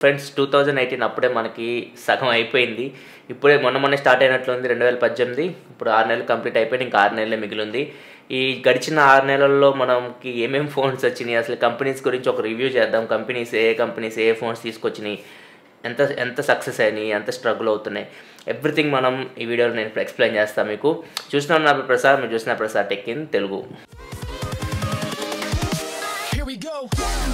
Friends two thousand eighteen అప్పుడే మనకి సగం అయిపోయింది ఇప్పుడే మొన్న మొన్న స్టార్ట్ అయినట్లుంది రెండు వేల పద్దెనిమిది ఇప్పుడు ఆరు నెలలు కంప్లీట్ అయిపోయింది ఇంకా ఆరు నెలలే మిగిలింది ఈ గడిచిన ఆరు నెలల్లో మనకి ఏమేమి ఫోన్స్ వచ్చినాయి అసలు కంపెనీస్ గురించి ఒక రివ్యూ చేద్దాం కంపెనీస్ ఏ కంపెనీస్ ఏ ఫోన్స్ తీసుకొచ్చినాయి ఎంత ఎంత సక్సెస్ అయినాయి ఎంత స్ట్రగుల్ అవుతున్నాయి ఎవ్రీథింగ్ మనం ఈ వీడియోలో నేను ఇప్పుడు ఎక్స్ప్లెయిన్ చేస్తాను మీకు చూసిన నా ప్రసాద్ మీరు చూసిన Prasad tech in Telugu Here we go.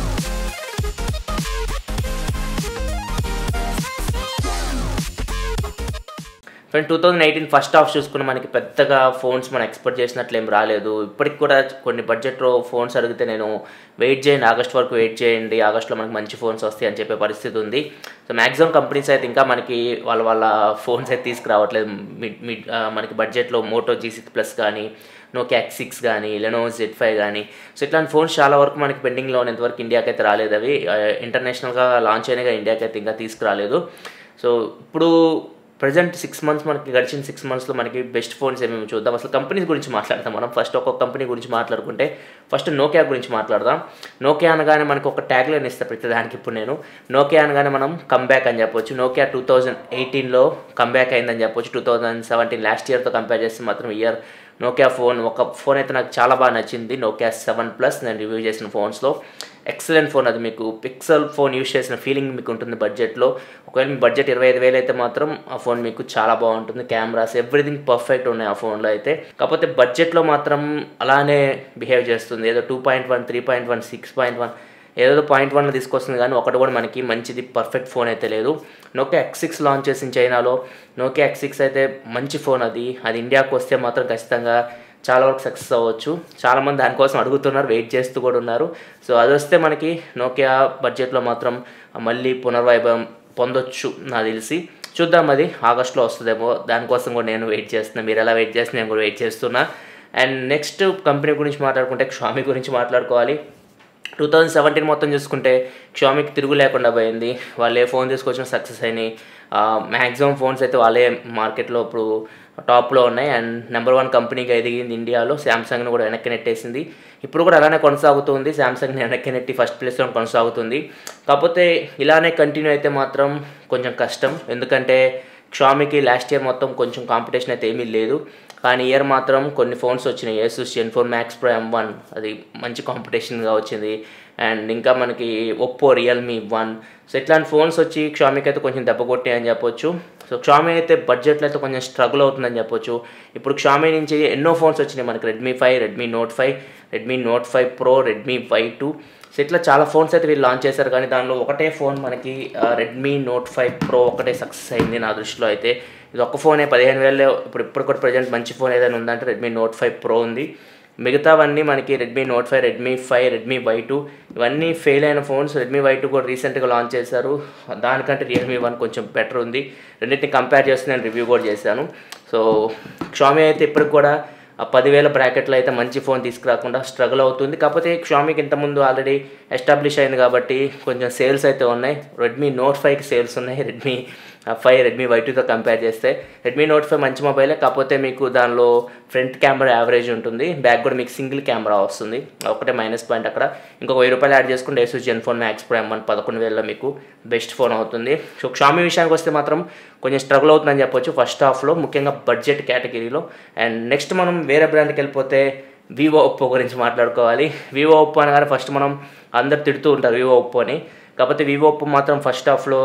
Friend two thousand eighteen first half చూసుకున్న మనకి పెద్దగా ఫోన్స్ మనం ఎక్స్పెక్ట్ చేసినట్లు ఏం రాలేదు ఇప్పటికి కూడా కొన్ని బడ్జెట్లో ఫోన్స్ అడిగితే నేను వెయిట్ చేయండి ఆగస్ట్ వరకు వెయిట్ చేయండి ఆగస్ట్లో మనకి మంచి ఫోన్స్ వస్తాయి అని చెప్పే పరిస్థితి ఉంది సో మ్యాక్సిమం కంపెనీస్ అయితే ఇంకా మనకి వాళ్ళ వాళ్ళ ఫోన్స్ అయితే తీసుకురావట్లేదు మిడ్ మిడ్ ఆ, మనకి బడ్జెట్లో మోటో జీ సిక్స్ ప్లస్ కానీ నోకియా ఎక్స్ సిక్స్ కానీ లెనో జెడ్ ఫైవ్ కానీ సో ఇట్లాంటి ఫోన్స్ చాలా వరకు మనకి పెండింగ్లో ఉన్నంతవరకు ఇండియాకి అయితే రాలేదు అవి ఇంటర్నేషనల్గా లాంచ్ అయినాయి ఇండియాకి అయితే ఇంకా తీసుకురాలేదు సో ఇప్పుడు ప్రజెంట్ సిక్స్ మంత్స్ మనకి గడిచిన సిక్స్ మంత్స్లో మనకి బెస్ట్ ఫోన్స్ ఏమేమి చూద్దాం అసలు కంపెనీస్ గురించి మాట్లాడదాం మనం ఫస్ట్ ఒక్కొక్క కంపెనీ గురించి మాట్లాడుకుంటే ఫస్ట్ నోకియా గురించి మాట్లాడదాం నోకియా అనగానే మనకు ఒక ట్యాగ్ లైన్ ఇస్తా ప్రతి దానికి ఇప్పుడు నేను నోకియా అనగానే మనం కంబ్యాక్ అని చెప్పొచ్చు నోకియా టూ థౌజండ్ ఎయిటీన్లో కంబ్యాక్ అయిందని చెప్పొచ్చు టూ థౌజండ్ సెవెంటీన్ లాస్ట్ ఇయర్తో కంపేర్ చేస్తే మాత్రం ఇయర్ నోకియా ఫోన్ ఒక ఫోన్ అయితే నాకు చాలా బాగా నచ్చింది నోకియా సెవెన్ ప్లస్ నేను రివ్యూ చేసిన ఫోన్స్లో ఎక్సలెంట్ ఫోన్ అది మీకు పిక్సెల్ ఫోన్ యూస్ చేసిన ఫీలింగ్ మీకు ఉంటుంది బడ్జెట్లో ఒకవేళ మీ బడ్జెట్ ఇరవై ఐదు వేలు అయితే మాత్రం ఆ ఫోన్ మీకు చాలా బాగుంటుంది కెమెరాస్ ఎవ్రీథింగ్ పర్ఫెక్ట్ ఉన్నాయి ఆ ఫోన్లో అయితే కాకపోతే బడ్జెట్లో మాత్రం అలానే బిహేవ్ చేస్తుంది ఏదో two point one three point one six point one ఏదో పాయింట్ వన్లో తీసుకొస్తుంది కానీ ఒకటి కూడా మనకి మంచిది పర్ఫెక్ట్ ఫోన్ అయితే లేదు నోకియా ఎక్స్ సిక్స్ లాంచ్ చేసిన చైనాలో నోకియా ఎక్స్ సిక్స్ అయితే మంచి ఫోన్ అది అది ఇండియాకి వస్తే మాత్రం ఖచ్చితంగా చాలా వరకు సక్సెస్ అవ్వచ్చు చాలామంది దానికోసం అడుగుతున్నారు వెయిట్ చేస్తూ కూడా ఉన్నారు సో అది వస్తే మనకి నోకియా బడ్జెట్లో మాత్రం మళ్ళీ పునర్వైభవం పొందొచ్చు నాకు తెలిసి చూద్దాం అది ఆగస్ట్లో వస్తుందేమో దానికోసం కూడా నేను వెయిట్ చేస్తున్నా మీరు ఎలా వెయిట్ చేస్తున్నా నేను కూడా వెయిట్ చేస్తున్నా అండ్ నెక్స్ట్ కంపెనీ గురించి మాట్లాడుకుంటే షామీ గురించి మాట్లాడుకోవాలి టూ థౌజండ్ సెవెంటీన్ మొత్తం చూసుకుంటే క్షామికి తిరుగు లేకుండా పోయింది వాళ్ళు ఏ ఫోన్ తీసుకొచ్చిన సక్సెస్ అయినాయి మ్యాక్సిమం ఫోన్స్ అయితే వాళ్ళే మార్కెట్లో ఇప్పుడు టాప్లో ఉన్నాయి అండ్ నెంబర్ వన్ కంపెనీగా ఎదిగింది ఇండియాలో శాంసంగ్ను కూడా వెనక్కి నెట్టేసింది ఇప్పుడు కూడా అలానే కొనసాగుతుంది శాంసంగ్ని వెనక్కి నెట్టి ఫస్ట్ ప్లేస్లో కొనసాగుతుంది కాకపోతే ఇలానే కంటిన్యూ అయితే మాత్రం కొంచెం కష్టం ఎందుకంటే క్షామికి లాస్ట్ ఇయర్ మొత్తం కొంచెం కాంపిటీషన్ అయితే ఏమీ లేదు కానీ ఇయర్ మాత్రం కొన్ని ఫోన్స్ వచ్చినాయి Asus Zen four Max Pro M one అది మంచి కాంపిటీషన్గా వచ్చింది అండ్ ఇంకా మనకి ఒప్పో రియల్మీ వన్ సో ఇట్లాంటి ఫోన్స్ వచ్చి క్షామికి అయితే కొంచెం దెబ్బ కొట్టాయి అని చెప్పొచ్చు సో క్షామీ అయితే బడ్జెట్లో అయితే కొంచెం స్ట్రగుల్ అవుతుందని చెప్పొచ్చు ఇప్పుడు క్షామీ నుంచి ఎన్నో ఫోన్స్ వచ్చినాయి మనకి Redmi five Redmi note five Redmi note five Pro Redmi Y two so ఇట్లా చాలా ఫోన్స్ అయితే వీళ్ళు లాంచ్ చేశారు కానీ దానిలో ఒకటే ఫోన్ మనకి రెడ్మీ నోట్ ఫైవ్ ప్రో ఒకటే సక్సెస్ అయింది నా దృష్టిలో అయితే ఇది ఒక్క ఫోనే పదిహేను వేలు ఇప్పుడు ఇప్పుడు కూడా ప్రజెంట్ మంచి ఫోన్ ఏదైనా ఉందంటే రెడ్మీ నోట్ ఫైవ్ ప్రో ఉంది మిగతావన్నీ మనకి Redmi note five Redmi five Redmi Y two ఇవన్నీ ఫెయిల్ అయిన ఫోన్స్ రెడ్మీ వై టూ కూడా రీసెంట్గా లాంచ్ చేశారు దానికంటే రియల్మీ వన్ కొంచెం బెటర్ ఉంది రెండింటిని కంపేర్ చేస్తే నేను రివ్యూ కూడా చేశాను సో షామీ అయితే ఇప్పటికి కూడా ఆ పదివేల బ్రాకెట్లో అయితే మంచి ఫోన్ తీసుకురాకుండా స్ట్రగుల్ అవుతుంది కాకపోతే షామీకి ఇంతకుముందు ఆల్రెడీ ఎస్టాబ్లిష్ అయింది కాబట్టి కొంచెం సేల్స్ అయితే ఉన్నాయి రెడ్మీ నోట్ ఫైవ్కి సేల్స్ ఉన్నాయి రెడ్మీ ఫైవ్ రెడ్మీ వై టూతో కంపేర్ చేస్తే రెడ్మీ నోట్ ఫైవ్ మంచి మొబైలే కాకపోతే మీకు దానిలో ఫ్రంట్ కెమెరా యావరేజ్ ఉంటుంది బ్యాక్ కూడా మీకు సింగిల్ కెమెరా వస్తుంది ఒకటే మైనస్ పాయింట్ అక్కడ ఇంకొక వెయ్యి రూపాయలు యాడ్ చేసుకుంటే Asus ZenFone Max Pro M పదకొండు వేలలో మీకు బెస్ట్ ఫోన్ అవుతుంది సో షామీ విషయానికి వస్తే మాత్రం కొంచెం స్ట్రగుల్ అవుతుందని చెప్పొచ్చు ఫస్ట్ హాఫ్లో ముఖ్యంగా బడ్జెట్ కేటగిరీలో అండ్ నెక్స్ట్ మనం వేరే బ్రాండ్కి వెళ్ళిపోతే వివో ఒప్పో గురించి మాట్లాడుకోవాలి వివో ఒప్పో అనగానే ఫస్ట్ మనం అందరు తిడుతూ ఉంటారు వివో ఒప్పో అని కాకపోతే వివో ఒప్పో మాత్రం ఫస్ట్ హాఫ్లో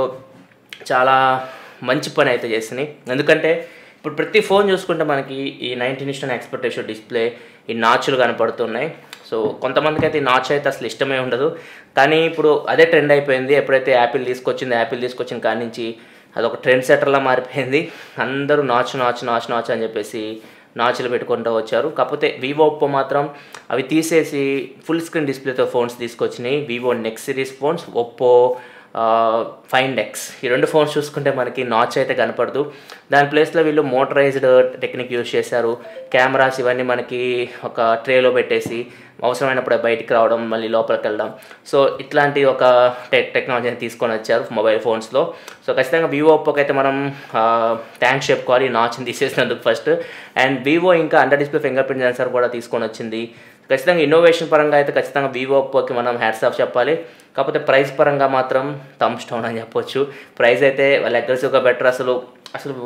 చాలా మంచి పని అయితే చేసినాయి ఎందుకంటే ఇప్పుడు ప్రతి ఫోన్ చూసుకుంటే మనకి ఈ నైన్టీన్ ఇస్టన్ ఎక్స్పెక్టేషన్ డిస్ప్లే ఈ నాచులు కనపడుతున్నాయి సో కొంతమందికి అయితే ఈ నాచ్ అయితే అసలు ఇష్టమే ఉండదు కానీ ఇప్పుడు అదే ట్రెండ్ అయిపోయింది ఎప్పుడైతే యాపిల్ తీసుకొచ్చింది యాపిల్ తీసుకొచ్చిన కాడి నుంచి అదొక ట్రెండ్ సెటర్లా మారిపోయింది అందరూ నాచ్ నాచ్ నాచ్ నాచ్ అని చెప్పేసి నాచులు పెట్టుకుంటూ వచ్చారు కాకపోతే వివో ఒప్పో మాత్రం అవి తీసేసి ఫుల్ స్క్రీన్ డిస్ప్లేతో ఫోన్స్ తీసుకొచ్చినాయి Vivo next series phones Oppo Find X ఈ రెండు ఫోన్స్ చూసుకుంటే మనకి నాచ్ అయితే కనపడదు దాని ప్లేస్లో వీళ్ళు మోటరైజ్డ్ టెక్నిక్ యూజ్ చేశారు కెమెరాస్ ఇవన్నీ మనకి ఒక ట్రేలో పెట్టేసి అవసరమైనప్పుడు బయటికి రావడం మళ్ళీ లోపలికి వెళ్ళడం సో ఇట్లాంటి ఒక టెక్ టెక్నాలజీని తీసుకొని వచ్చారు మొబైల్ ఫోన్స్లో సో ఖచ్చితంగా వివో ఒప్పోకి అయితే మనం థ్యాంక్స్ చెప్పుకోవాలి నాచ్ని తీసేసినందుకు ఫస్ట్ అండ్ వివో ఇంకా under display finger fingerprint sensor కూడా తీసుకొని వచ్చింది ఖచ్చితంగా ఇన్నోవేషన్ పరంగా అయితే ఖచ్చితంగా వివో ఒప్పోకి మనం హ్యాట్స్ ఆఫ్ చెప్పాలి కాకపోతే ప్రైస్ పరంగా మాత్రం థమ్ స్టోన్ అని చెప్పొచ్చు ప్రైస్ అయితే వాళ్ళు అగ్రెసివ్గా బెటర్ అసలు అసలు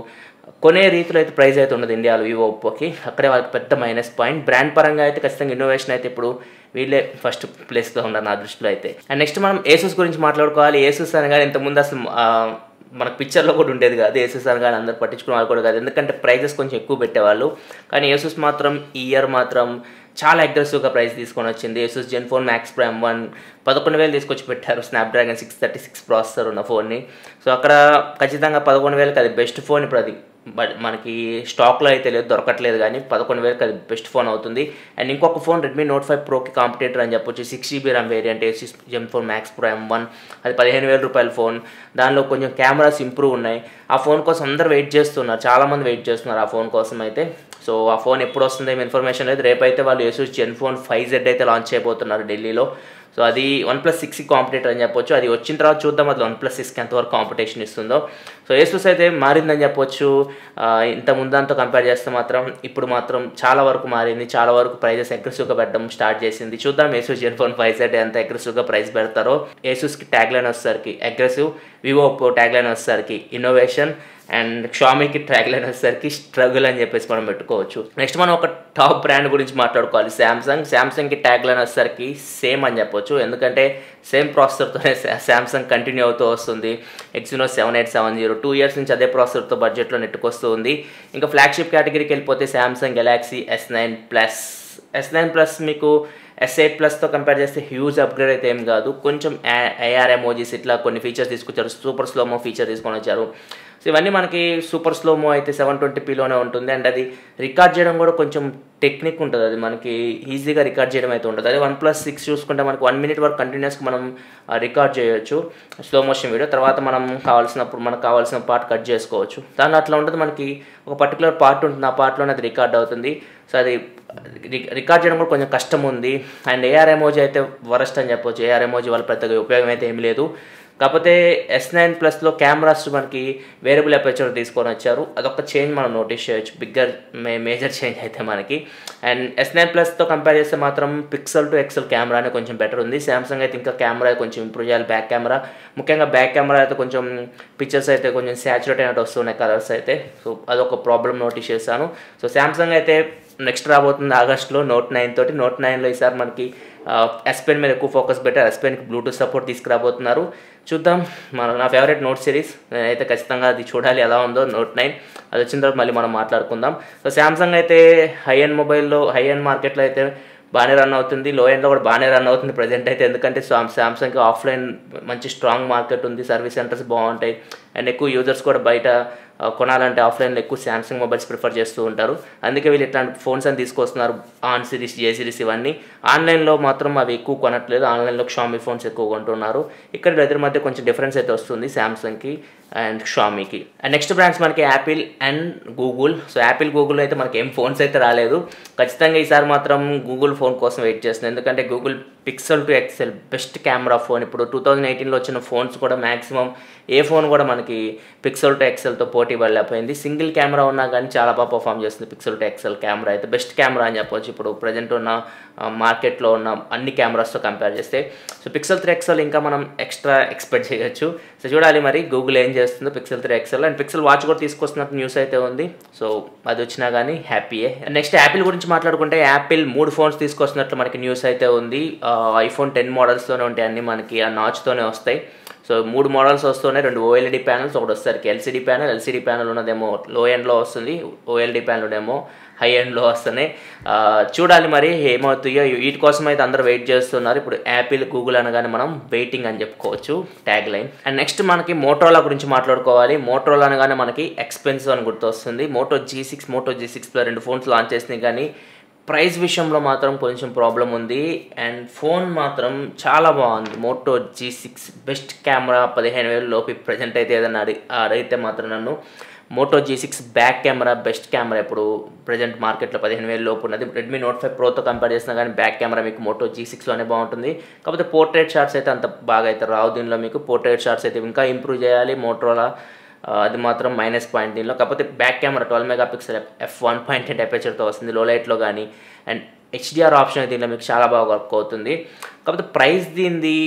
కొనే రీతిలో అయితే ప్రైస్ అయితే ఉండదు ఇండియాలో వివో ఒప్పోకి అక్కడే వాళ్ళకి పెద్ద మైనస్ పాయింట్ బ్రాండ్ పరంగా అయితే ఖచ్చితంగా ఇన్నోవేషన్ అయితే ఇప్పుడు వీళ్ళే ఫస్ట్ ప్లేస్లో ఉన్నారు నా దృష్టిలో అయితే అండ్ నెక్స్ట్ మనం ఏసూస్ గురించి మాట్లాడుకోవాలి ఏసూస్ అనగానే ఇంతకుముందు అసలు ఆ, మనకు పిక్చర్లో కూడా ఉండేది కాదు ఏసూస్ అనగానే అందరు పట్టించుకునే వాళ్ళు కూడా కాదు ఎందుకంటే ప్రైజెస్ కొంచెం ఎక్కువ పెట్టేవాళ్ళు కానీ ఏసూస్ మాత్రం ఈ ఇయర్ మాత్రం చాలా అగ్రెసివ్గా ప్రైస్ తీసుకొని వచ్చింది Asus ZenFone Max Prime one పదకొండు వేలు తీసుకొచ్చి పెట్టారు Snapdragon six thirty six processor ఉన్న ఫోన్ని సో అక్కడ ఖచ్చితంగా పదకొండు వేలకి అది బెస్ట్ ఫోన్ ఇప్పుడు అది బట్ మనకి స్టాక్లో అయితే లేదు దొరకట్లేదు కానీ పదకొండు వేలకి అది బెస్ట్ ఫోన్ అవుతుంది అండ్ ఇంకొక ఫోన్ రెడ్మీ నోట్ ఫైవ్ ప్రోకి కాంపిటేటర్ అని చెప్పొచ్చు six GB RAM variant Asus Zenfone Max Pro M one అది పదిహేను వేల రూపాయల ఫోన్ దానిలో కొంచెం కెమెరాస్ ఇంప్రూవ్ ఉన్నాయి ఆ ఫోన్ కోసం అందరు వెయిట్ చేస్తున్నారు చాలామంది వెయిట్ చేస్తున్నారు ఆ ఫోన్ కోసం అయితే సో ఆ ఫోన్ ఎప్పుడు వస్తుందో ఏం ఇన్ఫర్మేషన్ లేదు రేపైతే వాళ్ళు Asus ZenFone five Z అయితే లాంచ్ చేయబోతున్నారు ఢిల్లీలో సో అది వన్ ప్లస్ సిక్స్కి కాంపిటేటర్ అని చెప్పొచ్చు అది వచ్చిన తర్వాత చూద్దాం అది వన్ ప్లస్ సిక్స్కి ఎంతవరకు కాంపిటీషన్ ఇస్తుందో సో ఏసూస్ అయితే మారిందని చెప్పొచ్చు ఆ, ఇంత ముందంతా కంపేర్ చేస్తే మాత్రం ఇప్పుడు మాత్రం చాలా వరకు మారింది చాలా వరకు ప్రైజెస్ అగ్రెసివ్గా పెట్టడం స్టార్ట్ చేసింది చూద్దాం Asus ZenFone five set ఎంత అగ్రెసివ్గా ప్రైస్ పెడతారో ఏసూస్కి ట్యాగ్ లైన్ వచ్చేసరికి aggressive Vivo Oppo tag line వచ్చేసరికి ఇన్నోవేషన్ అండ్ షామీకి ట్యాగ్ లైన్ వచ్చేసరికి స్ట్రగుల్ అని చెప్పేసి మనం పెట్టుకోవచ్చు నెక్స్ట్ మనం ఒక టాప్ బ్రాండ్ గురించి మాట్లాడుకోవాలి శాంసంగ్ శాంసంగ్కి ట్యాగ్ లైన్ వచ్చేసరికి సేమ్ అని చెప్పొచ్చు ఎందుకంటే సేమ్ ప్రాసెసర్తోనే శాంసంగ్ కంటిన్యూ అవుతూ వస్తుంది Exynos seven eight seven zero two years నుంచి అదే ప్రాసెసర్తో బడ్జెట్లో నెట్టుకొస్తూ ఉంది ఇంకా ఫ్లాగ్షిప్ కేటగిరీకి వెళ్ళిపోతే Samsung Galaxy S nine plus S nine plus మీకు ఎస్ ఎయిట్ ప్లస్తో కంపేర్ చేస్తే హ్యూజ్ అప్గ్రేడ్ అయితే ఏం కాదు కొంచెం ఏఆర్ ఎమోజీస్ ఇట్లా కొన్ని ఫీచర్స్ తీసుకొచ్చారు సూపర్ స్లోమో ఫీచర్ తీసుకొని వచ్చారు సో ఇవన్నీ మనకి సూపర్ స్లోమో అయితే సెవెన్ ట్వంటీ పీలోనే ఉంటుంది అండ్ అది రికార్డ్ చేయడం కూడా కొంచెం టెక్నిక్ ఉంటుంది అది మనకి ఈజీగా రికార్డ్ చేయడం అయితే ఉంటుంది అదే వన్ ప్లస్ సిక్స్ చూసుకుంటే మనకి వన్ మినిట్ వరకు కంటిన్యూస్గా మనం రికార్డ్ చేయొచ్చు స్లో మోషన్ వీడియో తర్వాత మనం కావాల్సినప్పుడు మనకు కావాల్సిన పార్ట్ కట్ చేసుకోవచ్చు దానిలో అట్లా ఉంటుంది మనకి ఒక పర్టికులర్ పార్ట్ ఉంటుంది ఆ పార్ట్లోనే అది రికార్డ్ అవుతుంది సో అది రి- రికార్డ్ చేయడం కూడా కొంచెం కష్టం ఉంది అండ్ ఏఆర్ ఎమోజీ అయితే వరస్ట్ అని చెప్పొచ్చు ఏఆర్ ఎమోజీ వాళ్ళ పెద్దగా ఉపయోగం అయితే ఏమీ లేదు కాకపోతే ఎస్ నైన్ ప్లస్లో కెమెరాస్ మనకి వేరియబుల్ అపేచర్ తీసుకొని వచ్చారు అదొక చేంజ్ మనం నోటీస్ చేయొచ్చు బిగ్గర్ మే మేజర్ చేంజ్ అయితే మనకి అండ్ ఎస్ నైన్ ప్లస్తో కంపేర్ చేస్తే మాత్రం పిక్సెల్ టు ఎక్సెల్ కెమెరానే కొంచెం బెటర్ ఉంది సామ్సంగ్ అయితే ఇంకా కెమెరా కొంచెం ఇంప్రూవ్ చేయాలి బ్యాక్ కెమెరా ముఖ్యంగా బ్యాక్ కెమెరా అయితే కొంచెం పిక్చర్స్ అయితే కొంచెం సాచురేట్ అయినట్టు వస్తున్నాయి కలర్స్ అయితే సో అదొక ప్రాబ్లం నోటీస్ చేశాను సో సామ్సంగ్ అయితే నెక్స్ట్ రాబోతుంది ఆగస్ట్లో నోట్ నైన్ తోటి నోట్ నైన్లో ఈసారి మనకి ఎస్ పెన్ మీద ఎక్కువ ఫోకస్ పెట్టారు ఎస్ పెన్కి బ్లూటూత్ సపోర్ట్ తీసుకురాబోతున్నారు చూద్దాం మన నా ఫేవరెట్ నోట్ సిరీస్ నేనైతే ఖచ్చితంగా అది చూడాలి ఎలా ఉందో నోట్ నైన్ అది వచ్చిన తర్వాత మళ్ళీ మనం మాట్లాడుకుందాం సో శాంసంగ్ అయితే హై ఎండ్ మొబైల్లో హై ఎండ్ మార్కెట్లో అయితే బాగానే రన్ అవుతుంది లో ఎండ్లో కూడా బాగానే రన్ అవుతుంది ప్రజెంట్ అయితే ఎందుకంటే శాంసంగ్కి ఆఫ్లైన్ మంచి స్ట్రాంగ్ మార్కెట్ ఉంది సర్వీస్ సెంటర్స్ బాగుంటాయి అండ్ ఎక్కువ యూజర్స్ కూడా బయట ఆ, కొనాలంటే ఆఫ్లైన్లో ఎక్కువ శాంసంగ్ మొబైల్స్ ప్రిఫర్ చేస్తూ ఉంటారు అందుకే వీళ్ళు ఇట్లాంటి ఫోన్స్ అని తీసుకొస్తున్నారు ఆన్ సిరీస్ జే సిరీస్ ఇవన్నీ ఆన్లైన్లో మాత్రం అవి ఎక్కువ కొనట్లేదు ఆన్లైన్లో షామీ ఫోన్స్ ఎక్కువ కొంటున్నారు ఇక్కడ ఇద్దరి మధ్య కొంచెం డిఫరెన్స్ అయితే వస్తుంది శాంసంగ్కి అండ్ షామీకి అండ్ నెక్స్ట్ బ్రాండ్స్ మనకి Apple and Google so Apple Google అయితే మనకి ఏం ఫోన్స్ అయితే రాలేదు ఖచ్చితంగా ఈసారి మాత్రం గూగుల్ ఫోన్ కోసం వెయిట్ చేస్తుంది ఎందుకంటే Google Pixel two XL best camera phone ఇప్పుడు టూ థౌజండ్ ఎయిటీన్లో వచ్చిన ఫోన్స్ కూడా మ్యాక్సిమం ఏ ఫోన్ కూడా మనకి పిక్సెల్ టు ఎక్సెల్తో పోటీ పడలేకపోయింది సింగిల్ కెమెరా ఉన్నా కానీ చాలా బాగా పర్ఫామ్ చేస్తుంది పిక్సెల్ టు ఎక్సెల్ కెమెరా అయితే బెస్ట్ కెమెరా అని చెప్పొచ్చు ఇప్పుడు ప్రజెంట్ ఉన్న మార్కెట్లో ఉన్న అన్ని కెమెరాస్తో కంపేర్ చేస్తే సో పిక్సెల్ త్రీ ఎక్సెల్ ఇంకా మనం ఎక్స్ట్రా ఎక్స్పెక్ట్ చేయొచ్చు సో చూడాలి మరి గూగుల్ ఏం చేస్తుందో Pixel three XL and Pixel watch కూడా తీసుకొస్తున్నట్టు న్యూస్ అయితే ఉంది సో అది వచ్చినా కానీ హ్యాపీయే నెక్స్ట్ యాపిల్ గురించి మాట్లాడుకుంటే యాపిల్ మూడు ఫోన్స్ తీసుకొస్తున్నట్లు మనకి న్యూస్ అయితే ఉంది ఐఫోన్ టెన్ మోడల్స్తోనే ఉంటాయి అన్ని మనకి ఆ నాచ్తోనే వస్తాయి సో మూడు మోడల్స్ వస్తున్నాయి రెండు ఓఎల్ఈడి ప్యానల్స్ ఒకటి వస్తారు ఎల్సిడి ప్యానల్ ఎల్సిడి ప్యానల్ ఉన్నదేమో లో ఎండ్లో వస్తుంది ఓఎల్ఈడి ప్యానల్ ఉన్నదేమో హై ఎండ్లో వస్తున్నాయి ఆ, చూడాలి మరి ఏమవుతాయో వీటి కోసం అయితే అందరూ వెయిట్ చేస్తున్నారు ఇప్పుడు యాపిల్ గూగుల్ అనగానే మనం వెయిటింగ్ అని చెప్పుకోవచ్చు ట్యాగ్ లైన్ అండ్ నెక్స్ట్ మనకి మోటోలా గురించి మాట్లాడుకోవాలి మోటోలా అనగానే మనకి ఎక్స్పెన్సివ్ అని గుర్తొస్తుంది Moto G six Moto G సిక్స్లో రెండు ఫోన్స్ లాంచ్ చేసినాయి కానీ ప్రైస్ విషయంలో మాత్రం కొంచెం ప్రాబ్లం ఉంది అండ్ ఫోన్ మాత్రం చాలా బాగుంది Moto G six best camera పదిహేను వేలు లోపు ప్రజెంట్ అయితే ఏదైనా అడిగి అడిగితే మాత్రం నన్ను Moto G six back camera best camera ఇప్పుడు ప్రజెంట్ మార్కెట్లో పదిహేను వేలు లోపు ఉన్నది రెడ్మీ నోట్ ఫైవ్ ప్రోతో కంపేర్ చేసినా కానీ బ్యాక్ కెమెరా మీకు మోటో జీ సిక్స్లోనే బాగుంటుంది కాకపోతే పోర్ట్రేట్ షాట్స్ అయితే అంత బాగా అయితే రావు దీనిలో మీకు పోర్ట్రేట్ షాట్స్ అయితే ఇంకా ఇంప్రూవ్ చేయాలి మోటోలా ఆ, అది మాత్రం మైనస్ పాయింట్ దీనిలో కాకపోతే back camera twelve megapixel F one point eight అపేచర్తో వస్తుంది లో లైట్లో కానీ అండ్ హెచ్డిఆర్ ఆప్షన్ దీనిలో మీకు చాలా బాగా వర్క్ అవుతుంది కాకపోతే ప్రైస్ దీనిది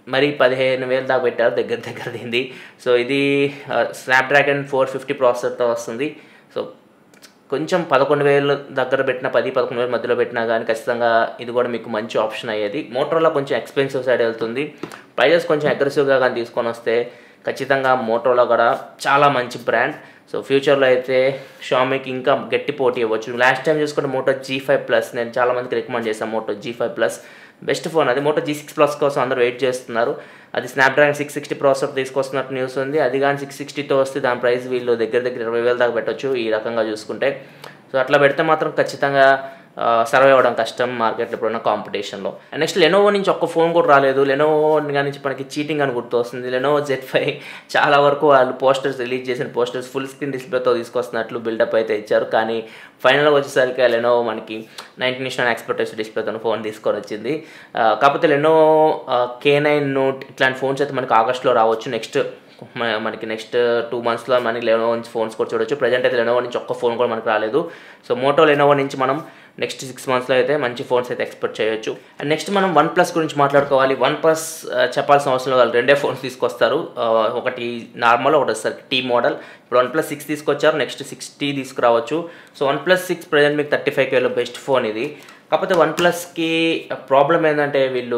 మరి పదిహేను వేలు దాకా పెట్టారు దగ్గర దగ్గర దీంది సో ఇది స్నాప్డ్రాగన్ ఫోర్ ఫిఫ్టీ ప్రాసెసర్తో వస్తుంది సో కొంచెం పదకొండు వేలు దగ్గర పెట్టిన పది పదకొండు వేల మధ్యలో పెట్టినా కానీ ఖచ్చితంగా ఇది కూడా మీకు మంచి ఆప్షన్ అయ్యేది మోటరోలా కొంచెం ఎక్స్పెన్సివ్ సైడ్ వెళ్తుంది ప్రైజెస్ కొంచెం అగ్రెసివ్గా కానీ తీసుకొని వస్తే ఖచ్చితంగా మోటరోలా కూడా చాలా మంచి బ్రాండ్ సో ఫ్యూచర్లో అయితే షామీకి ఇంకా గట్టి పోటీ ఇవ్వచ్చు లాస్ట్ టైం చూసుకుంటే మోటో జీ ఫైవ్ ప్లస్ నేను చాలా మందికి రికమెండ్ చేశాను Moto G five plus best phone అది మోటో జీ సిక్స్ ప్లస్ కోసం అందరూ వెయిట్ చేస్తున్నారు అది స్నాప్డ్రాగన్ సిక్స్ సిక్స్టీ ప్రాసెసర్ తీసుకొస్తున్నట్టు న్యూస్ ఉంది అది కానీ సిక్స్ సిక్స్టీతో వస్తే దాని ప్రైస్ వీళ్ళు దగ్గర దగ్గర ఇరవై వేల దాకా పెట్టొచ్చు ఈ రకంగా చూసుకుంటే సో అట్లా పెడితే మాత్రం ఖచ్చితంగా సర్వే అవ్వడం కష్టం మార్కెట్లో ఇప్పుడున్న కాంపిటీషన్లో నెక్స్ట్ లెనోవో నుంచి ఒక్క ఫోన్ కూడా రాలేదు లెనోవో నుంచి మనకి చీటింగ్ అని గుర్తు వస్తుంది లెనోవో జెడ్ ఫైవ్ చాలా వరకు వాళ్ళు పోస్టర్స్ రిలీజ్ చేసిన పోస్టర్స్ ఫుల్ స్క్రీన్ డిస్ప్లేతో తీసుకొస్తున్నట్లు బిల్డప్ అయితే ఇచ్చారు కానీ ఫైనల్గా వచ్చేసరికి లెనోవో మనకి నైన్టీన్ ఇష్ట ఎక్స్పెక్టేషన్ డిస్ప్లేతో ఫోన్ తీసుకొని వచ్చింది కాకపోతే లెనోవో కే నైన్ నోట్ ఇట్లాంటి ఫోన్స్ అయితే మనకి ఆగస్ట్లో రావచ్చు నెక్స్ట్ మనకి నెక్స్ట్ టూ మంత్స్లో మనకి లెనోవో నుంచి ఫోన్స్ కూడా చూడొచ్చు ప్రజెంట్ అయితే లెనోవో నుంచి ఒక్క ఫోన్ కూడా మనకు రాలేదు సో మోటో లెనోవో నుంచి మనం నెక్స్ట్ సిక్స్ మంత్స్లో అయితే మంచి ఫోన్స్ అయితే ఎక్స్పెక్ట్ చేయొచ్చు అండ్ నెక్స్ట్ మనం వన్ ప్లస్ గురించి మాట్లాడుకోవాలి వన్ ప్లస్ చెప్పాల్సిన అవసరం వాళ్ళు రెండే ఫోన్స్ తీసుకొస్తారు ఒకటి నార్మల్ ఒకటి వచ్చేసరికి టీ మోడల్ ఇప్పుడు వన్ ప్లస్ సిక్స్ తీసుకొచ్చారు నెక్స్ట్ సిక్స్ టీ తీసుకురావచ్చు so OnePlus six present మీకు థర్టీ ఫైవ్ కేలో బెస్ట్ ఫోన్ ఇది కాకపోతే వన్ ప్లస్కి ప్రాబ్లం ఏంటంటే వీళ్ళు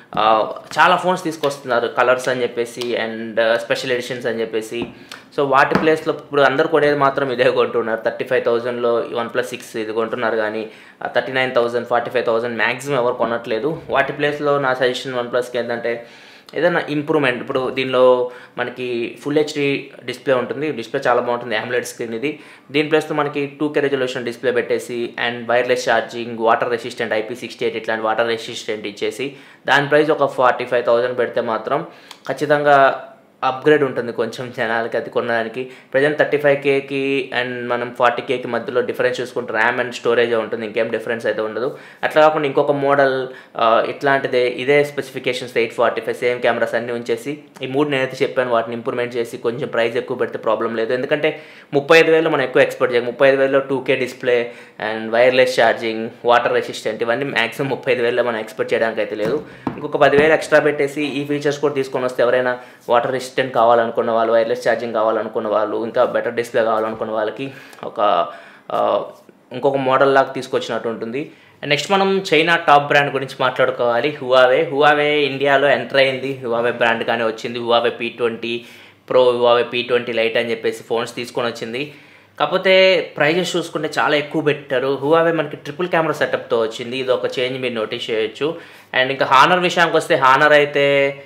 చాలా ఫోన్స్ తీసుకొస్తున్నారు కలర్స్ అని చెప్పేసి అండ్ స్పెషల్ ఎడిషన్స్ అని చెప్పేసి సో వాటి ప్లేస్లో ఇప్పుడు అందరు కొనేది మాత్రం ఇదే కొంటున్నారు థర్టీ ఫైవ్ థౌజండ్లో వన్ ప్లస్ సిక్స్ ఇది కొంటున్నారు కానీ thirty nine thousand forty five thousand maximum ఎవరు కొనట్లేదు వాటి ప్లేస్లో నా సజెషన్ వన్ ప్లస్కి ఏంటంటే ఏదైనా ఇంప్రూవ్మెంట్ ఇప్పుడు దీనిలో మనకి ఫుల్ హెచ్డి డిస్ప్లే ఉంటుంది డిస్ప్లే చాలా బాగుంటుంది ఆమ్లెట్ స్క్రీన్ ఇది దీని ప్లస్తో మనకి టూ కే రెజల్యూషన్ డిస్ప్లే పెట్టేసి and wireless charging water resistant IP sixty eight ఇట్లాంటి వాటర్ రెసిస్టెంట్ ఇచ్చేసి దాని ప్రైస్ ఒక ఫార్టీ ఫైవ్ థౌజండ్ పెడితే మాత్రం ఖచ్చితంగా అప్గ్రేడ్ ఉంటుంది కొంచెం జనాలకి అది కొనడానికి ప్రజెంట్ థర్టీ ఫైవ్ కేకి అండ్ మనం ఫార్టీ కేకి మధ్యలో డిఫరెన్స్ చూసుకుంటే ర్యామ్ అండ్ స్టోరేజ్ ఉంటుంది ఇంకేం డిఫరెన్స్ అయితే ఉండదు అట్లా కాకుండా ఇంకొక మోడల్ ఇట్లాంటిదే ఇదే specifications eight forty five same cameras అన్నీ ఉంచేసి ఈ మూడు నేనైతే చెప్పాను వాటిని ఇంప్రూవ్మెంట్ చేసి కొంచెం ప్రైస్ ఎక్కువ పెడితే ప్రాబ్లం లేదు ఎందుకంటే ముప్పై ఐదు వేలు మనం ఎక్కువ ఎక్స్పెక్ట్ చేయాలి ముప్పై ఐదు వేలలో two K display and wireless charging water resistant ఇవన్నీ మాక్సిమం ముప్పై ఐదు వేలలో మనం ఎక్స్పెక్ట్ చేయడానికి అయితే లేదు ఇంకొక పదివేలు ఎక్స్ట్రా పెట్టేసి ఈ ఫీచర్స్ కూడా తీసుకొని వస్తే ఎవరైనా వాటర్ రెసిస్టెంట్ కావాలనుకున్న వాళ్ళు వైర్లెస్ ఛార్జింగ్ కావాలనుకున్న వాళ్ళు ఇంకా బెటర్ డిస్ప్లే కావాలనుకున్న వాళ్ళకి ఒక ఇంకొక మోడల్ లాగా తీసుకొచ్చినట్టు ఉంటుంది నెక్స్ట్ మనం చైనా టాప్ బ్రాండ్ గురించి మాట్లాడుకోవాలి హువావే హువావే ఇండియాలో ఎంటర్ అయింది హువావే బ్రాండ్ కానీ వచ్చింది Huawei P twenty Pro Huawei P twenty lite అని చెప్పేసి ఫోన్స్ తీసుకొని వచ్చింది కాకపోతే ప్రైజెస్ చూసుకుంటే చాలా ఎక్కువ పెట్టారు హువావే మనకి ట్రిపుల్ కెమెరా సెటప్తో వచ్చింది ఇది ఒక చేంజ్ మీరు నోటీస్ చేయొచ్చు అండ్ ఇంకా హానర్ విషయానికి వస్తే హానర్ అయితే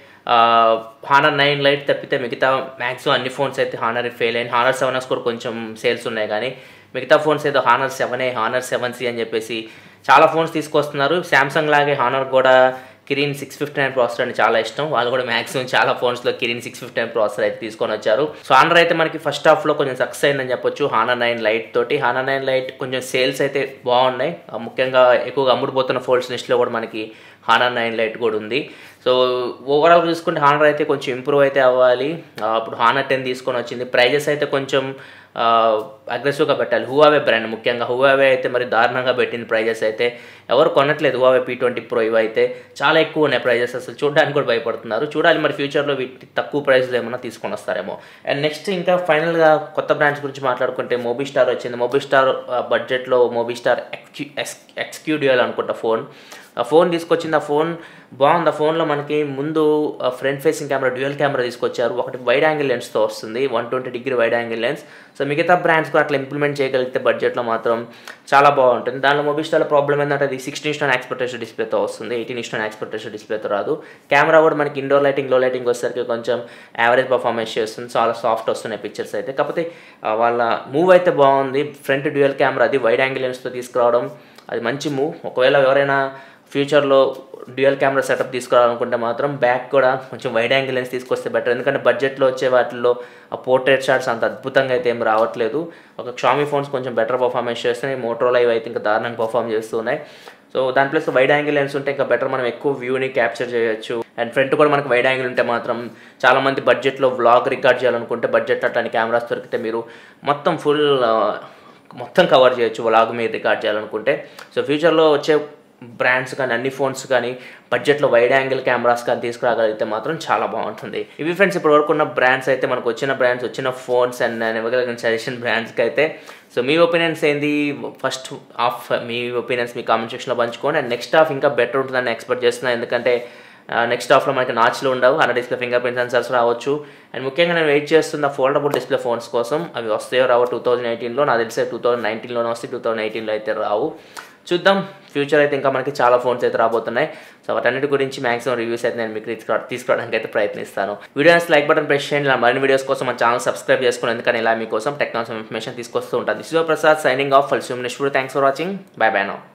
హానర్ నైన్ లైట్ తప్పితే మిగతా మ్యాక్సిమం అన్ని ఫోన్స్ అయితే హానర్ ఫెయిల్ అయింది హానర్ సెవెన్ ఎస్ కూడా కొంచెం సేల్స్ ఉన్నాయి కానీ మిగతా ఫోన్స్ ఏదో Honor seven A Honor seven C అని చెప్పేసి చాలా ఫోన్స్ తీసుకొస్తున్నారు శాంసంగ్ లాగే హానర్ కూడా Kirin six fifty nine processor అంటే చాలా ఇష్టం వాళ్ళు కూడా మాక్సిమం చాలా ఫోన్స్లో Kirin six fifty nine processor అయితే తీసుకొని వచ్చారు సో హానర్ అయితే మనకి ఫస్ట్ హాఫ్లో కొంచెం సక్సెస్ అయిందని చెప్పొచ్చు హానర్ నైన్ లైట్ తోటి హానర్ నైన్ లైట్ కొంచెం సేల్స్ అయితే బాగున్నాయి ముఖ్యంగా ఎక్కువగా అమ్ముడుపోతున్న ఫోల్డ్స్ లిస్ట్లో కూడా మనకి హానర్ నైన్ లైట్ కూడా ఉంది సో ఓవరాల్ చూసుకుంటే హానర్ అయితే కొంచెం ఇంప్రూవ్ అయితే అవ్వాలి అప్పుడు హానర్ టెన్ తీసుకొని వచ్చింది ప్రైజెస్ అయితే కొంచెం అగ్రెసివ్గా పెట్టాలి హువావే బ్రాండ్ ముఖ్యంగా హువావే అయితే మరి దారుణంగా పెట్టింది ప్రైజెస్ అయితే ఎవరు కొనట్లేదు హువావే పీ ట్వంటీ ప్రో ఇవి అయితే చాలా ఎక్కువ ఉన్నాయి ప్రైజెస్ అసలు చూడడానికి కూడా భయపడుతున్నారు చూడాలి మరి ఫ్యూచర్లో వీటి తక్కువ ప్రైస్లో ఏమైనా తీసుకొని వస్తారేమో అండ్ నెక్స్ట్ ఇంకా ఫైనల్గా కొత్త బ్రాండ్స్ గురించి మాట్లాడుకుంటే మోబీస్టార్ వచ్చింది మోబీస్టార్ బడ్జెట్లో మోబీస్టార్ ఎక్స్క్యూ ఎక్స్క్యూడియల్ అనుకుంటా ఫోన్ ఆ ఫోన్ తీసుకొచ్చింది ఆ ఫోన్ బాగుంది ఆ ఫోన్లో మనకి ముందు front facing camera dual camera తీసుకొచ్చారు ఒకటి వైడ్ యాంగిల్ లెన్స్తో వస్తుంది one twenty degree wide angle lens so మిగతా బ్రాండ్స్ కూడా అట్లా ఇంప్లిమెంట్ చేయగలిగితే బడ్జెట్లో మాత్రం చాలా బాగుంటుంది దానిలో మొబిస్టార్లో ప్రాబ్లం ఏంటంటే అది సిక్స్టీన్ స్టోన్ ఎక్స్పెక్టేషన్ డిస్ప్లేతో వస్తుంది ఎయిటీన్ స్టోన్ ఎక్స్పెక్టేషన్ డిస్ప్లేతో రాదు కెమెరా కూడా మనకి ఇండోర్ లైటింగ్ లో లైటింగ్ వచ్చేసరికి కొంచెం యావరేజ్ పర్ఫార్మెన్స్ చేస్తుంది చాలా సాఫ్ట్ వస్తున్నాయి పిక్చర్స్ అయితే కాకపోతే వాళ్ళ మూవ్ అయితే బాగుంది ఫ్రంట్ డ్యూయల్ కెమెరా అది వైడ్ యాంగిల్ లెన్స్తో తీసుకురావడం అది మంచి మూవ్ ఒకవేళ ఎవరైనా ఫ్యూచర్లో డ్యూయల్ కెమెరా సెటప్ తీసుకురావాలనుకుంటే మాత్రం బ్యాక్ కూడా కొంచెం వైడ్ యాంగిల్ లెన్స్ తీసుకొస్తే బెటర్ ఎందుకంటే బడ్జెట్లో వచ్చే వాటిల్లో ఆ పోర్ట్రేట్ షాట్స్ అంత అద్భుతంగా అయితే ఏం రావట్లేదు ఒక షామీ ఫోన్స్ కొంచెం బెటర్ పర్ఫార్మెన్స్ చేస్తున్నాయి మోటరోలా ఇవి అయితే ఇంకా దారుణంగా పర్ఫామ్ చేస్తున్నాయి సో దాని ప్లస్ వైడ్ యాంగిల్ లెన్స్ ఉంటే ఇంకా బెటర్ మనం ఎక్కువ వ్యూని క్యాప్చర్ చేయొచ్చు అండ్ ఫ్రంట్ కూడా మనకి వైడ్ యాంగిల్ ఉంటే మాత్రం చాలా మంది బడ్జెట్లో వ్లాగ్ రికార్డ్ చేయాలనుకుంటే బడ్జెట్ అట్లాంటి కెమెరాస్ దొరికితే మీరు మొత్తం ఫుల్ మొత్తం కవర్ చేయొచ్చు వ్లాగ్ మీరు రికార్డ్ చేయాలనుకుంటే సో ఫ్యూచర్లో వచ్చే బ్రాండ్స్ కానీ అన్ని ఫోన్స్ కానీ బడ్జెట్లో వైడ్ యాంగిల్ కెమెరాస్ కానీ తీసుకురాగలిగితే మాత్రం చాలా బాగుంటుంది ఇవి ఫ్రెండ్స్ ఇప్పటి వరకు ఉన్న బ్రాండ్స్ అయితే మనకు వచ్చిన బ్రాండ్స్ వచ్చిన ఫోన్స్ అండ్ నేను ఇవ్వగలిగిన సజెషన్ బ్రాండ్స్కి అయితే సో మీ ఒపీనియన్స్ ఏంది ఫస్ట్ ఆఫ్ మీ ఒపీనియన్స్ మీ కామెంట్ సెక్షన్లో పంచుకోండి అండ్ నెక్స్ట్ హాఫ్ ఇంకా బెటర్ ఉంటుందని ఎక్స్పెక్ట్ చేస్తున్నాను ఎందుకంటే నెక్స్ట్ హాఫ్లో మనకి నాచ్లు ఉండవు అన్న డిస్ప్లే ఫింగర్ ప్రింట్ సెన్సర్స్ రావచ్చు అండ్ ముఖ్యంగా నేను వెయిట్ చేస్తున్న ఫోల్డబుల్ డిస్ప్లే ఫోన్స్ కోసం అవి వస్తాయో రావో టూ థౌజండ్ ఎయిటీన్లో నాకు తెలిసే టూ థౌజండ్ నైన్టీన్లోనే వస్తాయి టూ థౌజండ్ ఎయిటీన్లో అయితే రావు చూద్దాం ఫ్యూచర్ అయితే ఇంకా మనకి చాలా ఫోన్స్ అయితే రాబోతున్నాయి సో వాటన్నిటి గురించి మాక్సిమం రివ్యూస్ అయితే నేను మీకు తీసుకురా తీసుకురావడానికి అయితే ప్రయత్నిస్తాను వీడియోస్ లైక్ బటన్ ప్రెస్ చేయండి ఇలా మరిన్ని వీడియోస్ కోసం మన ఛానల్ సబ్స్క్రైబ్ చేసుకుని ఎందుకని ఇలా మీకోసం టెక్నాలజీ ఇన్ఫర్మేషన్ తీసుకొస్తూ ఉంటాను Shivaprasad signing off full thanks for watching bye bye no